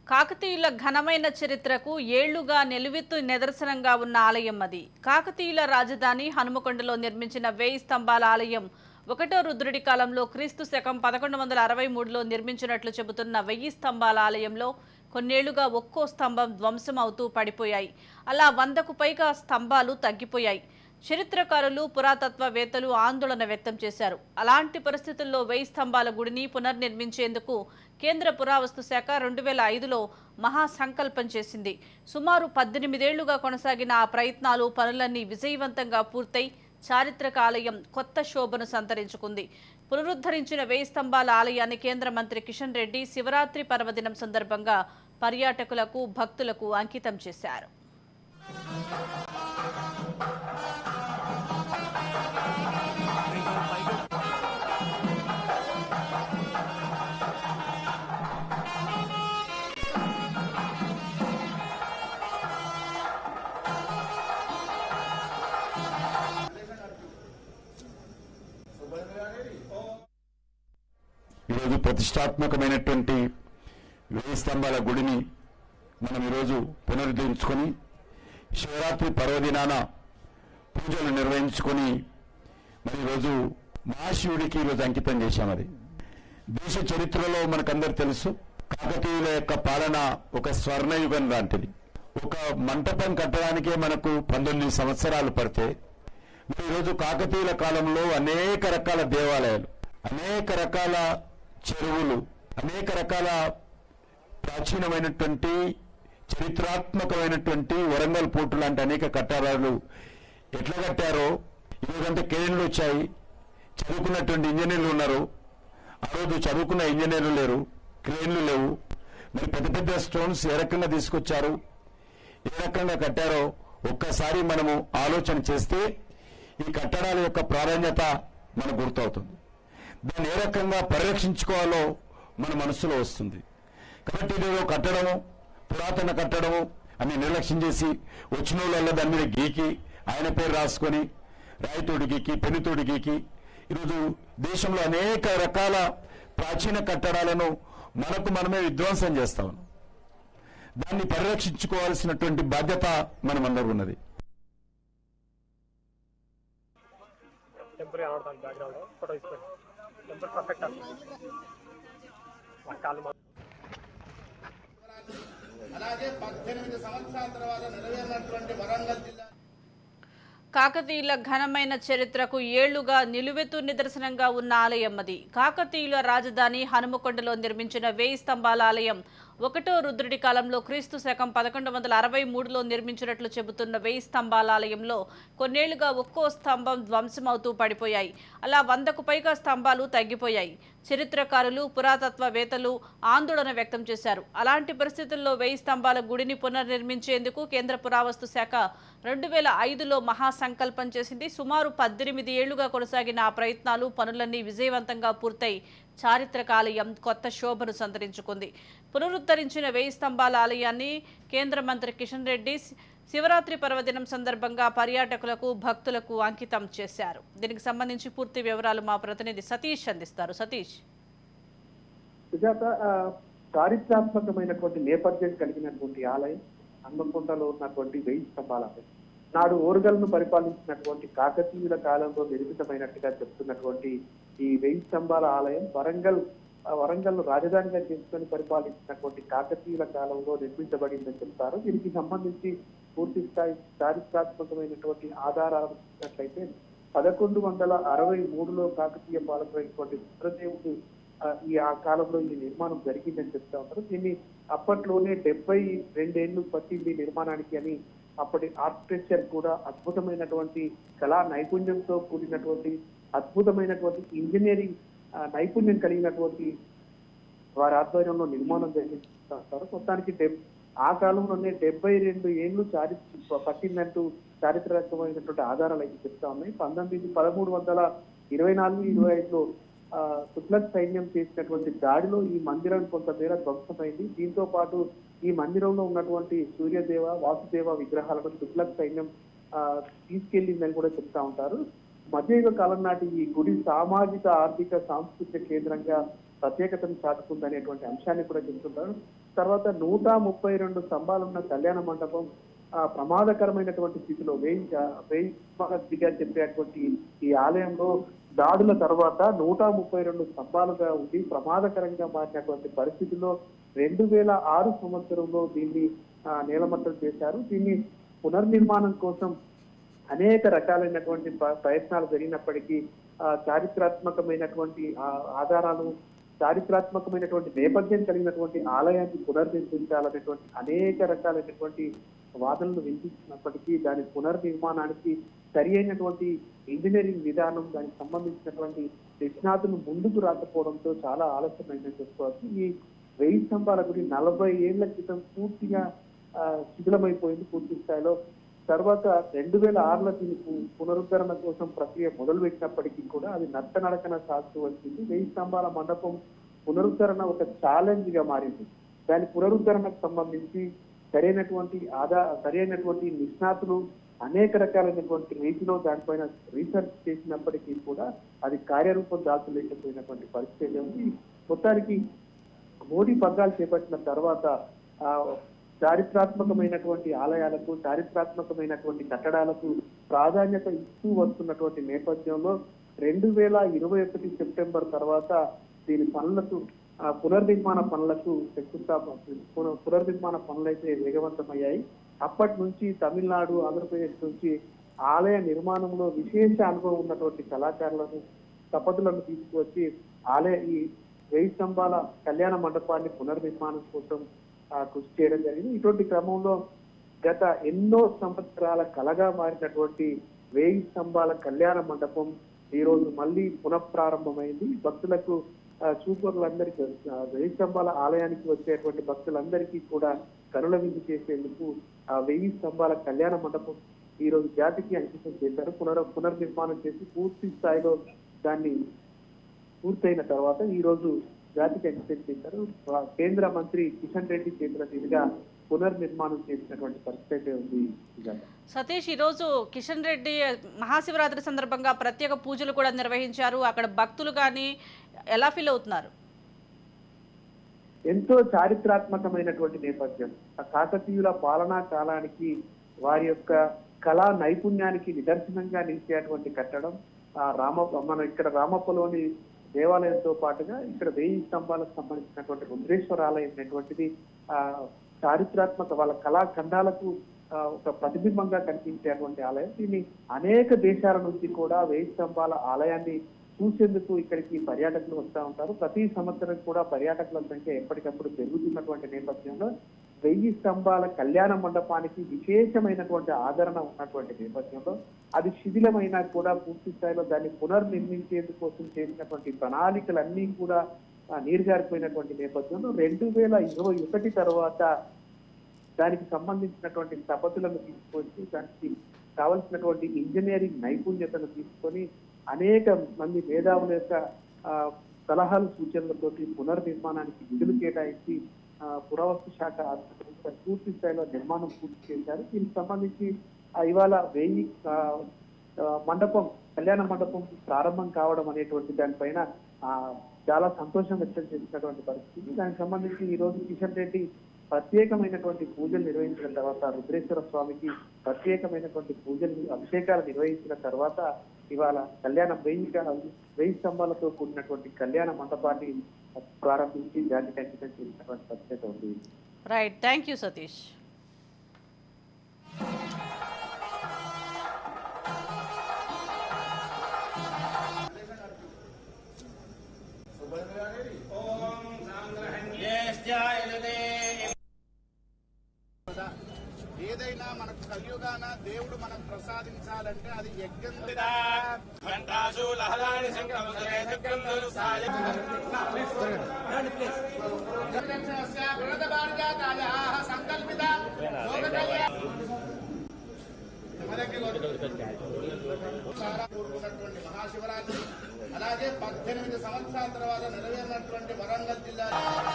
కాకతీయుల ఘనమైన చరిత్రకు ఏళ్లుగా నిలువెత్తు నిదర్శనంగా ఉన్న ఆలయం అది కాకతీయుల రాజధాని హనుమకొండలో నిర్మించిన వేయి స్తంభాల ఆలయం ఒకటో రుద్రుడి కాలంలో క్రీస్తు శకం పదకొండు వందల అరవై మూడులో నిర్మించినట్లు చెబుతున్న వెయ్యి స్తంభాల ఆలయంలో కొన్నేళ్లుగా ఒక్కో స్తంభం ధ్వంసం అవుతూ పడిపోయాయి అలా వందకు పైగా స్తంభాలు తగ్గిపోయాయి చరిత్రకారులు పురాతత్వవేత్తలు ఆందోళన వ్యక్తం చేశారు అలాంటి పరిస్థితుల్లో వెయ్యి స్తంభాల గుడిని పునర్నిర్మించేందుకు కేంద్ర పురావస్తు శాఖ రెండు వేల ఐదులో మహాసంకల్పం చేసింది సుమారు పద్దెనిమిదేళ్లుగా కొనసాగిన ఆ ప్రయత్నాలు పనులన్నీ విజయవంతంగా పూర్తయి చారిత్రక ఆలయం కొత్త శోభను సంతరించుకుంది పునరుద్ధరించిన వేయి స్తంభాల ఆలయాన్ని కేంద్ర మంత్రి కిషన్ రెడ్డి శివరాత్రి పర్వదినం సందర్భంగా పర్యాటకులకు భక్తులకు అంకితం చేశారు ఈరోజు ప్రతిష్టాత్మకమైనటువంటి వేయి స్తంభాల గుడిని మనం ఈరోజు పునరుద్ధరించుకొని శివరాత్రి పర్వదినాన పూజలు నిర్వహించుకొని మరి ఈరోజు మహాశివుడికి ఈరోజు అంకితం చేశాం అది దేశ చరిత్రలో మనకందరు తెలుసు కాకతీయుల యొక్క పాలన ఒక స్వర్ణయుగం లాంటిది ఒక మంటపం కట్టడానికే మనకు పంతొమ్మిది సంవత్సరాలు పడితే మరి ఈరోజు కాకతీయుల కాలంలో అనేక రకాల దేవాలయాలు అనేక రకాల చెరువులు అనేక రకాల ప్రాచీనమైనటువంటి చరిత్రాత్మకమైనటువంటి వరంగల్ పోర్టు లాంటి అనేక కట్టడాలు ఎట్లా కట్టారో ఈరోజంతా కేండ్లు వచ్చాయి చదువుకున్నటువంటి ఇంజనీర్లు ఉన్నారు ఆ రోజు చదువుకున్న ఇంజనీర్లు లేరు క్రేన్లు లేవు మరి పెద్ద పెద్ద స్టోన్స్ ఏ రకంగా తీసుకొచ్చారు ఏ రకంగా కట్టారో ఒక్కసారి మనము ఆలోచన చేస్తే ఈ కట్టడాల యొక్క ప్రాధాన్యత మనకు గుర్తవుతుంది దాన్ని ఏ రకంగా పరిరక్షించుకోవాలో మన మనసులో వస్తుంది కాబట్టి ఇదేదో కట్టడము పురాతన కట్టడము అని నిర్లక్ష్యం చేసి వచ్చిన వాళ్ళ దాని మీద గీకి ఆయన పేరు రాసుకొని రాయితోడి గీకి పెన్నుతోడి గీకి ఈరోజు దేశంలో అనేక రకాల ప్రాచీన కట్టడాలను మనకు మనమే విధ్వంసం చేస్తా ఉన్నాం దాన్ని పరిరక్షించుకోవాల్సినటువంటి బాధ్యత మనమందరూ ఉన్నది టెంపరీ ఆడతాను బ్యాక్గ్రౌండ్ ఫోటో తీసుకోండి టెంపర్ పర్ఫెక్ట్ మా కాళ్ళు మా- అలాగే పద్దెనిమిది సంవత్సరాల తర్వాత నెరవేరినటువంటి వరంగల్ జిల్లా కాకతీయుల ఘనమైన చరిత్రకు ఏళ్లుగా నిలువెత్తు నిదర్శనంగా ఉన్న ఆలయం అది కాకతీయుల రాజధాని హనుమకొండలో నిర్మించిన వేయి స్తంభాల ఆలయం ఒకటో రుద్రుడి కాలంలో క్రీస్తు శకం పదకొండు వందల అరవై మూడులో నిర్మించినట్లు చెబుతున్న వేయి స్తంభాల ఆలయంలో కొన్నేళ్లుగా ఒక్కో స్తంభం ధ్వంసమవుతూ పడిపోయాయి అలా వందకు పైగా స్తంభాలు తగ్గిపోయాయి చరిత్రకారులు పురాతత్వవేత్తలు ఆందోళన వ్యక్తం చేశారు అలాంటి పరిస్థితుల్లో వేయి స్తంభాల గుడిని పునర్నిర్మించేందుకు కేంద్ర పురావస్తు శాఖ రెండు వేల ఐదులో మహాసంకల్పం చేసింది సుమారు పద్దెనిమిది ఏళ్లుగా కొనసాగిన ఆ ప్రయత్నాలు పనులన్నీ విజయవంతంగా పూర్తయి చారిత్రక ఆలయం కొత్త శోభను సంతరించుకుంది పునరుద్ధరించిన వేయి స్తంభాల ఆలయాన్ని కేంద్ర మంత్రి కిషన్ రెడ్డి శివరాత్రి పర్వదినం సందర్భంగా పర్యాటకులకు భక్తులకు అంకితం చేశారు దీనికి సంబంధించి పూర్తి వివరాలు మా ప్రతినిధి సతీష్ అందిస్తారు సతీష్ సుజాత ఆ, చారిత్రాత్మకమైనటువంటి నేపథ్యం కలిగినటువంటి ఆలయం హన్మకొండలో ఉన్నటువంటి వెయ్యి స్తంభాల ఆలయం నాడు ఓరుగల్ను పరిపాలించినటువంటి కాకతీయుల కాలంలో నిర్మితమైనట్టుగా చెప్తున్నటువంటి ఈ వెయ్యి స్తంభాల ఆలయం వరంగల్ ఆ, వరంగల్ రాజధానిగా చేసుకొని పరిపాలించినటువంటి కాకతీయుల కాలంలో నిర్మించబడిందని చెప్తారు దీనికి సంబంధించి పూర్తి స్థాయి చారిత్రాత్మకమైనటువంటి ఆధారాలు చూసినట్లయితే పదకొండు వందల అరవై మూడులో కాకతీయ పాలకులైనటువంటి రుద్రదేవుడు ఆ, ఈ ఆ కాలంలో ఈ నిర్మాణం జరిగిందని చెప్తా ఉంటారు దీన్ని అప్పట్లోనే డెబ్బై రెండేళ్లు పట్టింది నిర్మాణానికి అని అప్పటి ఆర్కిటెక్చర్ కూడా అద్భుతమైనటువంటి కళా నైపుణ్యంతో కూడినటువంటి అద్భుతమైనటువంటి ఇంజనీరింగ్ ఆ, నైపుణ్యం కలిగినటువంటి వారి ఆధ్వర్యంలో నిర్మాణం జరిగిస్తారు మొత్తానికి డెబ్ ఆ కాలంలోనే డెబ్బై రెండు ఏళ్లు చారి పట్టిందంటూ చారిత్రాత్మకమైనటువంటి ఆధారాలు అయితే చెప్తా ఉన్నాయి పంతొమ్మిది పదమూడు వందల ఇరవై నాలుగు ఇరవై ఐదులో ఆ, తుగ్లక్ సైన్యం చేసినటువంటి దాడిలో ఈ మందిరం కొంతమేర ధ్వంసమైంది దీంతో పాటు ఈ మందిరంలో ఉన్నటువంటి సూర్యదేవ వాసుదేవ విగ్రహాలను తుగ్లక్ సైన్యం ఆ, తీసుకెళ్లిందని కూడా చెప్తా ఉంటారు మధ్యయుగ కాలం నాటి ఈ గుడి సామాజిక ఆర్థిక సాంస్కృతిక కేంద్రంగా ప్రత్యేకతను చాటుకుందనేటువంటి అంశాన్ని కూడా చెబుతుంటారు తర్వాత నూట ముప్పై రెండు స్తంభాలున్న కళ్యాణ మండపం ఆ ప్రమాదకరమైనటువంటి స్థితిలో వేయి వేయి దిగా చెప్పేటువంటి ఈ ఆలయంలో దాడుల తర్వాత నూట ముప్పై రెండు స్తంభాలుగా ఉండి ప్రమాదకరంగా మారినటువంటి పరిస్థితిలో రెండు వేల ఆరు సంవత్సరంలో దీన్ని ఆ, నేలమట్టం చేశారు దీన్ని పునర్నిర్మాణం కోసం అనేక రకాలైనటువంటి ప్ర- ప్రయత్నాలు జరిగినప్పటికీ ఆ, చారిత్రాత్మకమైనటువంటి ఆ, ఆధారాలు చారిత్రాత్మకమైనటువంటి నేపథ్యం కలిగినటువంటి ఆలయాన్ని పునర్నిర్మించాలనేటువంటి అనేక రకాలైనటువంటి వాదనలు వినిపించినప్పటికీ దాని పునర్నిర్మాణానికి సరి అయినటువంటి ఇంజనీరింగ్ విధానం దానికి సంబంధించినటువంటి నిష్ణాతులు ముందుకు రాకపోవడంతో చాలా ఆలస్యమైందని చెప్పుకోవచ్చు ఈ వెయ్యి స్తంభాల గుడి నలభై ఏళ్ల క్రితం పూర్తిగా ఆ, శిథిలమైపోయింది పూర్తి స్థాయిలో తర్వాత రెండు వేల ఆరులో దీని పు- పునరుద్ధరణ కోసం ప్రక్రియ మొదలు పెట్టినప్పటికీ కూడా అది నత్తనడకన సాగుతూ వచ్చింది వెయ్యి స్తంభాల మండపం పునరుద్ధరణ ఒక ఛాలెంజ్ గా మారింది దాని పునరుద్ధరణకు సంబంధించి సరైనటువంటి ఆదా సరైనటువంటి నిష్ణాతులు అనేక రకాలైనటువంటి రీతిలో దానిపైన రీసెర్చ్ చేసినప్పటికీ కూడా అది కార్యరూపం దాల్చలేకపోయినటువంటి పరిస్థితి ఉంది మొత్తానికి మోడీ పగ్గాలు చేపట్టిన తర్వాత ఆ చారిత్రాత్మకమైనటువంటి ఆలయాలకు చారిత్రాత్మకమైనటువంటి కట్టడాలకు ప్రాధాన్యత ఇస్తూ వస్తున్నటువంటి నేపథ్యంలో రెండు వేల ఇరవై ఒకటి సెప్టెంబర్ తర్వాత దీని పనులకు ఆ పునర్నిర్మాణ పనులకు శంకుస్థాపన పున- పునర్నిర్మాణ పనులైతే వేగవంతమయ్యాయి అప్పటి నుంచి తమిళనాడు ఆంధ్రప్రదేశ్ నుంచి ఆలయ నిర్మాణంలో విశేష అనుభవం ఉన్నటువంటి కళాకారులను స్థపతులను తీసుకువచ్చి ఆలయ ఈ వెయ్యి స్తంభాల కళ్యాణ మండపాన్ని పునర్నిర్మాణం కోసం ఆ, కృషి చేయడం జరిగింది ఇటువంటి క్రమంలో గత ఎన్నో సంవత్సరాల కలగా మారినటువంటి వేయి స్తంభాల కళ్యాణ మండపం ఈ రోజు మళ్ళీ పునఃప్రారంభమైంది భక్తులకు ఆ, చూపరులందరికీ ఆ, వెయ్యి స్తంభాల ఆలయానికి వచ్చేటువంటి భక్తులందరికీ కూడా కరుణ విందు చేసేందుకు ఆ వెయ్యి స్తంభాల కళ్యాణ మండపం ఈ రోజు జాతికి అంకితం చేశారు పునర్ పునర్నిర్మాణం చేసి పూర్తి స్థాయిలో దాన్ని పూర్తయిన తర్వాత ఈ రోజు జాతికి అంకితం చేశారు ఆ, కేంద్ర మంత్రి కిషన్ రెడ్డి చేతుల మీదుగా పునర్నిర్మాణం చేసినటువంటి పరిస్థితి అయితే ఉంది సుజాత. సతీష్ ఈరోజు కిషన్ రెడ్డి మహాశివరాత్రి సందర్భంగా ప్రత్యేక పూజలు కూడా నిర్వహించారు అక్కడ భక్తులు కానీ ఎలా ఫీల్ అవుతున్నారు ఎంతో చారిత్రాత్మకమైనటువంటి నేపథ్యం ఆ కాకతీయుల పాలనా కాలానికి వారి యొక్క కళా నైపుణ్యానికి నిదర్శనంగా నిలిచేటువంటి కట్టడం ఆ రామ మన ఇక్కడ రామప్పలోని దేవాలయంతో పాటుగా ఇక్కడ వెయ్యి స్తంభాలకు సంబంధించినటువంటి రుద్రేశ్వర ఆలయం అనేటువంటిది ఆ చారిత్రాత్మక వాళ్ళ కళాఖండాలకు ఆ, ఒక ప్రతిబింబంగా కనిపించేటువంటి ఆలయం దీన్ని అనేక దేశాల నుంచి కూడా వెయ్యి స్తంభాల ఆలయాన్ని చూసేందుకు ఇక్కడికి పర్యాటకులు వస్తూ ఉంటారు ప్రతి సంవత్సరం కూడా పర్యాటకుల సంఖ్య ఎప్పటికప్పుడు పెరుగుతున్నటువంటి నేపథ్యంలో వెయ్యి స్తంభాల కళ్యాణ మండపానికి విశేషమైనటువంటి ఆదరణ ఉన్నటువంటి నేపథ్యంలో అది శిథిలమైనా కూడా పూర్తి స్థాయిలో దాన్ని పునర్నిర్మించేందుకు కోసం చేసినటువంటి ప్రణాళికలన్నీ కూడా ఆ, నీరుగారిపోయినటువంటి నేపథ్యంలో రెండు వేల ఇరవై ఒకటి తర్వాత దానికి సంబంధించినటువంటి స్థపతులను తీసుకొచ్చి దానికి కావలసినటువంటి ఇంజనీరింగ్ నైపుణ్యతను తీసుకొని అనేక మంది మేధావుల యొక్క ఆ, సలహాలు సూచనలతోటి పునర్నిర్మాణానికి నిధులు కేటాయించి ఆ, పురావస్తు శాఖ ఆధ్వర్యంలో పూర్తి స్థాయిలో నిర్మాణం పూర్తి చేశారు దీనికి సంబంధించి ఆ, ఇవాళ వెయ్యి ఆ, ఆ, మండపం కళ్యాణ మండపం ప్రారంభం కావడం అనేటువంటి దానిపైన ఆ, చాలా సంతోషం వ్యక్తం చేసినటువంటి పరిస్థితి దానికి సంబంధించి ఈ రోజు కిషన్ రెడ్డి ప్రత్యేకమైనటువంటి పూజలు నిర్వహించిన తర్వాత రుద్రేశ్వర స్వామికి ప్రత్యేకమైనటువంటి పూజలు అభిషేకాలు నిర్వహించిన తర్వాత ఇవాళ కళ్యాణ వెయ్యి క- వెయ్యి స్తంభాలతో కూడినటువంటి కళ్యాణ మండపాన్ని ప్రారంభించి జాతికి అంకితం చేసినటువంటి పరిస్థితి ఉంది రైట్ థ్యాంక్ యూ సతీష్ ఏదైనా మనకు కలియుగాన దేవుడు మనకు ప్రసాదించాలంటే అది యజ్ఞం సంకల్పిత కూడుకున్నటువంటి మహాశివరాత్రి అలాగే పద్దెనిమిది సంవత్సరాల తర్వాత నెరవేరినటువంటి వరంగల్ జిల్లా